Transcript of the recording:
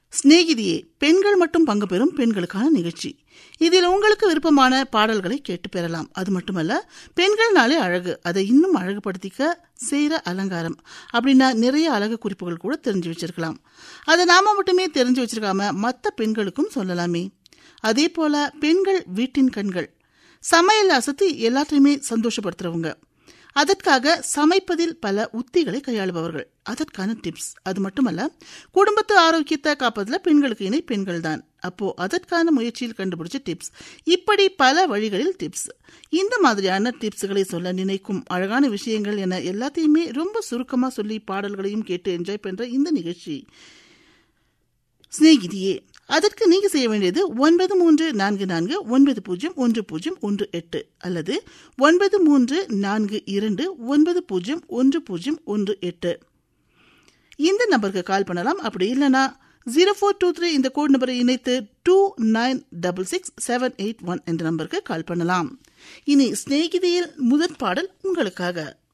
சிநேகிதியே பெண்கள் மட்டும் பங்கு பெறும் பெண்களுக்கான நிகழ்ச்சி இதில் உங்களுக்கு விருப்பமான பாடல்களை கேட்டு பெறலாம் அது மட்டுமல்ல பெண்கள்னாலே அழகு அதை இன்னும் அழகுபடுத்திக்க செய்கிற அலங்காரம் அப்படின்னா நிறைய அழகு குறிப்புகள் கூட தெரிஞ்சு வச்சிருக்கலாம் அதை நாம மட்டுமே தெரிஞ்சு வச்சிருக்காம மற்ற பெண்களுக்கும் சொல்லலாமே அதே போல பெண்கள் வீட்டின் கண்கள் சமையல் அசத்தி எல்லாத்தையுமே சந்தோஷப்படுத்துறவங்க அதற்காக சமைப்பதில் பல உத்திகளை கையாளுபவர்கள் அதற்கான டிப்ஸ் அது மட்டுமல்ல குடும்பத்து ஆரோக்கியத்தை காப்பதில் பெண்களுக்கு இணை பெண்கள் தான் அப்போ அதற்கான முயற்சியில் கண்டுபிடிச்ச டிப்ஸ் இப்படி பல வழிகளில் டிப்ஸ் இந்த மாதிரியான டிப்ஸ்களை சொல்ல நினைக்கும் அழகான விஷயங்கள் என எல்லாத்தையுமே ரொம்ப சுருக்கமா சொல்லி பாடல்களையும் கேட்டு என்ஜாய் பண்ற இந்த நிகழ்ச்சி சிநேகிதியே அதற்கு நீங்க செய்ய வேண்டியது ஒன்பது மூன்று நான்கு நான்கு ஒன்பது பூஜ்ஜியம் ஒன்று பூஜ்ஜியம் ஒன்று எட்டு அல்லது ஒன்பது மூன்று நான்கு இரண்டு ஒன்பது பூஜ்ஜியம் ஒன்று பூஜ்ஜியம் ஒன்று எட்டு இந்த நம்பருக்கு கால் பண்ணலாம் அப்படி இல்லைன்னா ஜீரோ ஃபோர் டூ த்ரீ இந்த கோட் நம்பரை இணைத்து two nine double six seven eight one என்ற நம்பருக்கு கால் பண்ணலாம் இனி சிநேகிதியில் முதற் பாடல் உங்களுக்காக